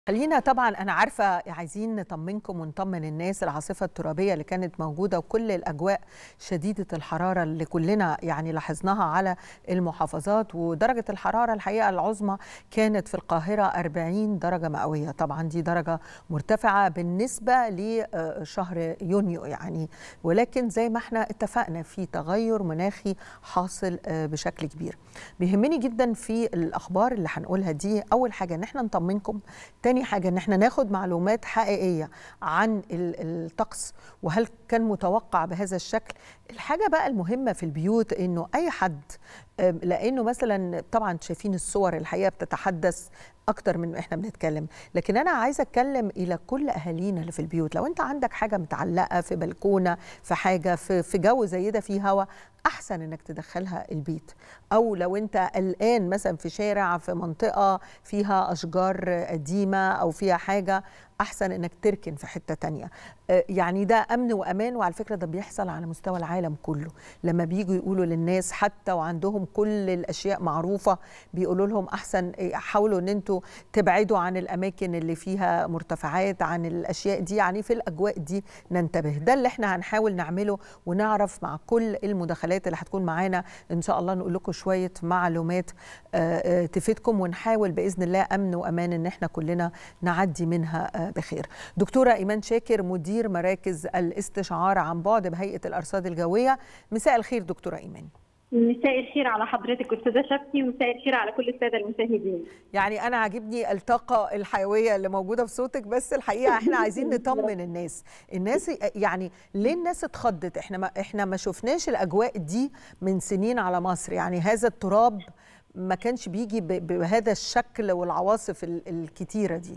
خلينا طبعا انا عارفه عايزين نطمنكم ونطمن الناس العاصفه الترابيه اللي كانت موجوده وكل الاجواء شديده الحراره اللي كلنا يعني لاحظناها على المحافظات ودرجه الحراره الحقيقه العظمى كانت في القاهره 40 درجه مئويه طبعا دي درجه مرتفعه بالنسبه لشهر يونيو يعني ولكن زي ما احنا اتفقنا في تغير مناخي حاصل بشكل كبير بيهمني جدا في الاخبار اللي هنقولها دي اول حاجه ان احنا نطمنكم تاني حاجة ان احنا ناخد معلومات حقيقية عن الطقس وهل كان متوقع بهذا الشكل الحاجة بقى المهمة في البيوت انه اي حد لانه مثلا طبعا شايفين الصور الحقيقة بتتحدث اكتر من احنا بنتكلم لكن انا عايزه اتكلم الى كل اهالينا اللي في البيوت لو انت عندك حاجه متعلقه في بلكونه في حاجه في في جو زي ده فيه هواء احسن انك تدخلها البيت او لو انت قلقان مثلا في شارع في منطقه فيها اشجار قديمه او فيها حاجه احسن انك تركن في حته تانية يعني ده امن وامان وعلى فكره ده بيحصل على مستوى العالم كله لما بييجوا يقولوا للناس حتى وعندهم كل الاشياء معروفه بيقولوا لهم احسن حاولوا ان انتوا تبعدوا عن الاماكن اللي فيها مرتفعات عن الاشياء دي يعني في الاجواء دي ننتبه ده اللي احنا هنحاول نعمله ونعرف مع كل المداخلات اللي هتكون معانا ان شاء الله نقول لكم شويه معلومات تفيدكم ونحاول باذن الله امن وامان ان احنا كلنا نعدي منها بخير دكتوره ايمان شاكر مدير مراكز الاستشعار عن بعد بهيئه الارصاد الجويه مساء الخير دكتوره ايمان مساء الخير على حضرتك استاذه شفتي ومساء الخير على كل الساده المشاهدين يعني انا عاجبني الطاقه الحيويه اللي موجوده في صوتك بس الحقيقه احنا عايزين نطمن الناس الناس يعني ليه الناس اتخضت احنا ما احنا ما شفناش الاجواء دي من سنين على مصر يعني هذا التراب ما كانش بيجي بهذا الشكل والعواصف الكتيره دي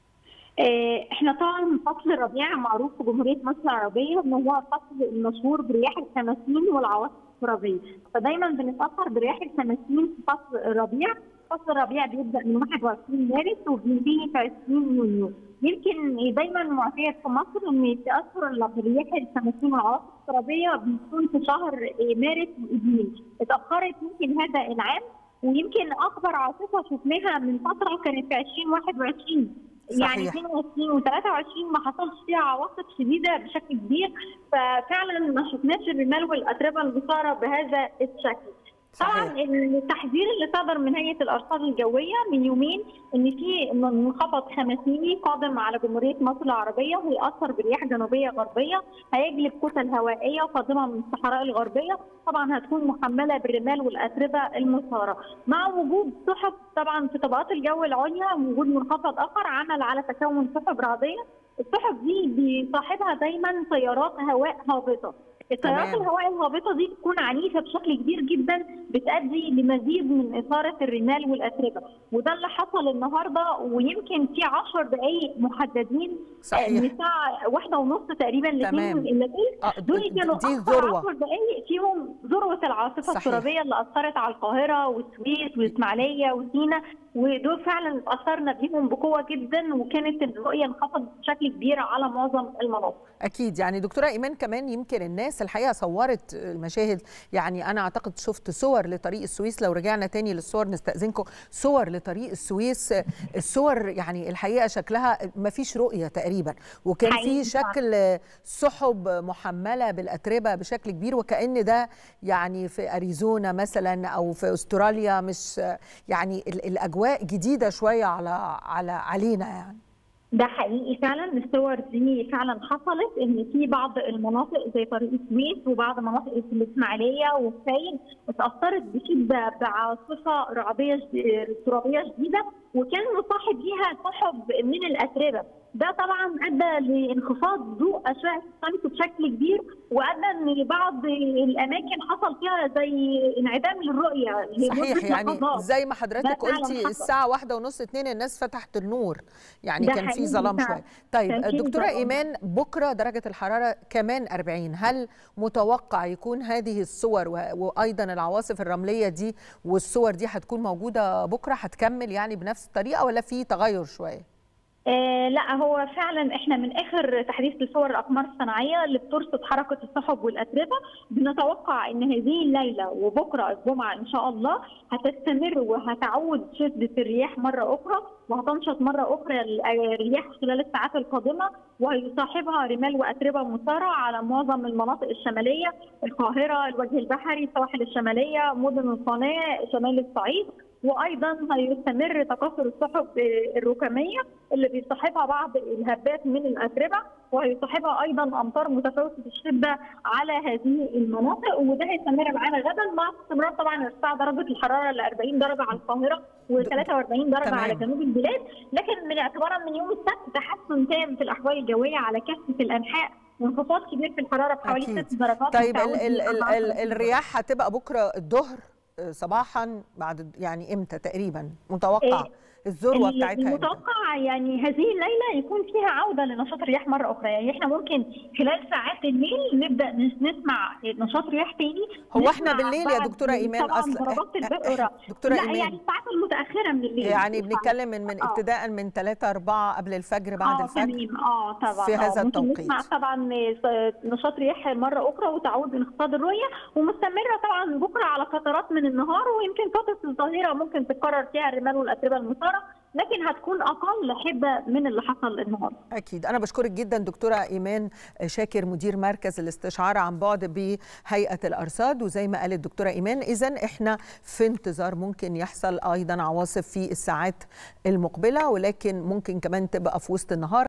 احنا طبعا فصل الربيع معروف في جمهوريه مصر العربيه ان هو فصل المشهور برياح الخمسين والعواصف الترابيه فدايما بنتاثر برياح الخمسين في فصل الربيع فصل الربيع بيبدا من 21 مارس وبينتهي في 20 يونيو يمكن دايما معتاد في مصر ان تاثر برياح الخمسين والعواصف الترابيه بيكون في شهر مارس وابريل اتاخرت يمكن هذا العام ويمكن اكبر عاصفه شفناها من فتره كانت في 2021 صحيح. يعني 22 و23 ما حصلش فيها عواصف شديده بشكل كبير ففعلا ما شفناش الرمال والاتربه المثاره بهذا الشكل. طبعا التحذير اللي صدر من هيئه الارصاد الجويه من يومين ان في منخفض خمسيني قادم على جمهوريه مصر العربيه ويأثر برياح جنوبيه غربيه هيجلب كتل هوائيه قادمه من الصحراء الغربيه طبعا هتكون محمله بالرمال والاتربه المثاره مع وجود سحب طبعا في طبقات الجو العليا وجود منخفض اخر عمل على تكون سحب رعديه السحب دي بيصاحبها دايما تيارات هواء هابطه التيارات الهواء الهابطه دي بتكون عنيفه بشكل كبير جدا بتؤدي لمزيد من اثاره الرمال والاتربه وده اللي حصل النهارده ويمكن في 10 دقائق محددين صحيح من الساعه واحده ونص تقريبا تمام الا دول كانوا دي الذروه 10 دقائق فيهم ذروه العاصفه الترابيه اللي اثرت على القاهره والسويس والاسماعيليه وسينا ودول فعلا اتاثرنا بيهم بقوه جدا وكانت الرؤيه انخفضت بشكل كبير على معظم المناطق. اكيد يعني دكتوره ايمان كمان يمكن الناس الحقيقه صورت المشاهد يعني انا اعتقد شفت صور لطريق السويس لو رجعنا تاني للصور نستاذنكم صور لطريق السويس الصور يعني الحقيقه شكلها ما فيش رؤيه تقريبا وكان في شكل سحب محمله بالاتربه بشكل كبير وكان ده يعني في اريزونا مثلا او في استراليا مش يعني الاجواء جديده شويه على على علينا يعني ده حقيقي فعلا الصور دي فعلا حصلت ان في بعض المناطق زي طريق السويس وبعض مناطق في الاسماعيليه والسيد اتاثرت بشده بعاصفه رعديه ترابيه شديده وكان مصاحب ليها سحب من الاتربه ده طبعا ادى لانخفاض ضوء اشعه الشمس بشكل كبير وادى ان بعض الاماكن حصل فيها زي انعدام للرؤيه صحيح يعني زي ما حضرتك قلتي الساعه واحدة ونص اتنين الناس فتحت النور يعني كان في ظلام شويه طيب دكتوره ايمان بكره درجه الحراره كمان 40 هل متوقع يكون هذه الصور وايضا العواصف الرمليه دي والصور دي هتكون موجوده بكره هتكمل يعني بنفس الطريقه ولا في تغير شويه آه لا هو فعلا احنا من اخر تحديث لصور الاقمار الصناعيه اللي بترصد حركه السحب والاتربه بنتوقع ان هذه الليله وبكره الجمعه ان شاء الله هتستمر وهتعود شده الرياح مره اخرى وهتنشط مره اخرى الرياح خلال الساعات القادمه وهيصاحبها رمال واتربه مثاره على معظم المناطق الشماليه القاهره الوجه البحري السواحل الشماليه مدن القناه شمال الصعيد وايضا هيستمر تكاثر السحب الركاميه اللي بيصاحبها بعض الهبات من الاتربه وهيصاحبها ايضا امطار متفاوته الشده على هذه المناطق وده هيستمر معانا غدا مع استمرار طبعا ارتفاع درجه الحراره ل 40 درجه على القاهره و43 درجه تمام. على جنوب البلاد لكن من اعتبارا من يوم السبت تحسن تام في الاحوال الجويه على كافه الانحاء وانخفاض كبير في الحراره بحوالي أكيد. 6 درجات طيب ال متعود ال ال بيه ال الرياح هتبقى بكره الظهر آه، صباحا بعد يعني امتى تقريبا متوقع إيه، الذروه بتاعتها امتى المتوقع يعني هذه الليله يكون فيها عوده لنشاط الرياح مره اخرى يعني احنا ممكن خلال ساعات الليل نبدا نس- نسمع نشاط رياح تاني هو احنا نسمع بالليل يا بعض دكتوره ايمان طبعا اصلا ضربات إح- إح- البقره دكتوره لا ايمان يعني الساعات المتاخره من الليل يعني بنتكلم من من آه. ابتداء من 3 4 قبل الفجر بعد اه الفجر تمام اه طبعا في آه، هذا ممكن التوقيت. نسمع طبعا نشاط رياح مره اخرى وتعود بانخفاض الرؤيه ومستمره طبعا بكره على فترات من النهار ويمكن فتره الظهيره ممكن تتكرر فيها الرمال والاتربه المثاره لكن هتكون اقل حده من اللي حصل النهارده اكيد انا بشكرك جدا دكتوره ايمان شاكر مدير مركز الاستشعار عن بعد بهيئه الارصاد وزي ما قالت الدكتوره ايمان اذا احنا في انتظار ممكن يحصل ايضا عواصف في الساعات المقبله ولكن ممكن كمان تبقى في وسط النهار